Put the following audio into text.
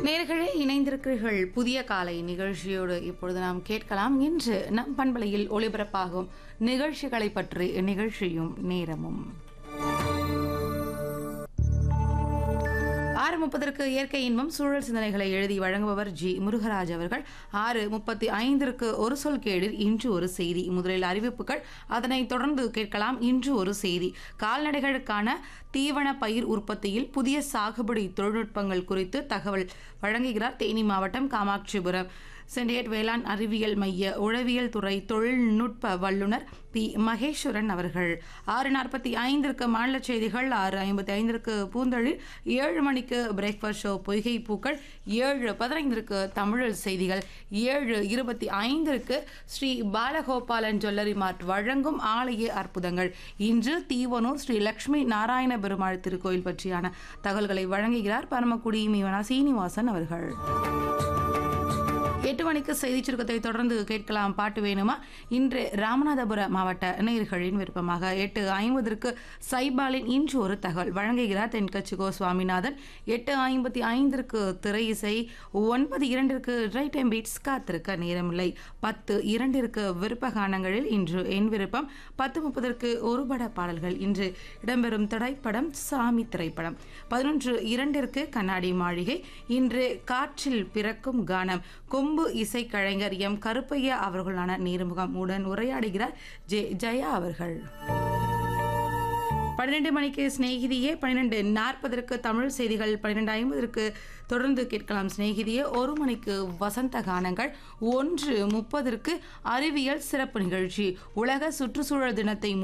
நேர்களே இணைந்திருக்கிறீர்கள் புதிய காலை நிகழ்ச்சியோடு இப்பொழுது நாம் கேட்கலாம் இன்று நம் பண்பலையில் ஒளிபரப்பாகும் நிகழ்ச்சிகளை பற்றி நிகழ்ச்சியும் நேரமும் ஆறு முப்பதற்கு இயற்கை இன்பம் சூழல் சிந்தனைகளை எழுதி வழங்குபவர் ஜி முருகராஜ் அவர்கள் ஆறு முப்பத்தி ஐந்திற்கு ஒரு சொல் கேளிர் இன்று ஒரு செய்தி முதலில் அறிவிப்புகள் அதனைத் தொடர்ந்து கேட்கலாம் இன்று ஒரு செய்தி கால்நடைகளுக்கான தீவன பயிர் உற்பத்தியில் புதிய சாகுபடி தொழில்நுட்பங்கள் குறித்து தகவல் வழங்குகிறார் தேனி மாவட்டம் காமாட்சிபுரம் சென்டியேட் வேளாண் அறிவியல் மைய உழவியல் துறை தொழில்நுட்ப வல்லுநர் பி மகேஸ்வரன் அவர்கள் ஆறு நாற்பத்தி ஐந்திற்கு மாநில செய்திகள் ஆறு ஐம்பத்தி ஐந்திற்கு பூந்தொழில் ஏழு மணிக்கு பிரேக்ஃபாஸ்ட் ஷோ பொய்கை பூக்கள் ஏழு பதினைந்திற்கு தமிழ் செய்திகள் ஏழு இருபத்தி ஐந்திற்கு ஸ்ரீ பாலகோபாலன் ஜுவல்லரி மார்ட் வழங்கும் ஆலய அற்புதங்கள் இன்று தீவனூர் ஸ்ரீ லக்ஷ்மி நாராயண பெருமாள் திருக்கோயில் பற்றியான தகவல்களை வழங்குகிறார் பரமக்குடி மீவனா சீனிவாசன் அவர்கள் எட்டு மணிக்கு செய்தி சுருக்கத்தை தொடர்ந்து கேட்கலாம் பாட்டு வேணுமா இன்று ராமநாதபுர மாவட்ட நேயர்களின் விருப்பமாக எட்டு ஐம்பதற்கு சைபாலின் இன்று ஒரு தகவல் வழங்குகிறார் தென்கட்சிகோ சுவாமிநாதன் எட்டு ஐம்பத்தி ஐந்திற்கு திரை இசை ஒன்பது இரண்டிற்கு ரைட் டைம் பீட்ஸ் காத்திருக்க நேரமில்லை பத்து இரண்டிற்கு விருப்ப கானங்களில் இன்று என் விருப்பம் பத்து முப்பதற்கு ஒருபட பாடல்கள் இன்று இடம்பெறும் திரைப்படம் சாமி திரைப்படம் பதினொன்று இரண்டிற்கு கண்ணாடி மாளிகை இன்று காற்றில் பிறக்கும் கானம் கொம்பு இசைக்கலைஞர் எம் கருப்பையா அவர்களான நேர்முகம் உடன் உரையாடுகிறார் ஜே ஜெயா அவர்கள் பன்னிரெண்டு மணிக்கு சிநேகிதியே பன்னிரெண்டு நாற்பதற்கு தமிழ் செய்திகள் பன்னிரெண்டு ஐம்பதற்கு தொடர்ந்து கேட்கலாம் சிநேகிதியே ஒரு மணிக்கு வசந்த கானங்கள் ஒன்று முப்பதற்கு அறிவியல் சிறப்பு நிகழ்ச்சி உலக சுற்றுச்சூழல் தினத்தை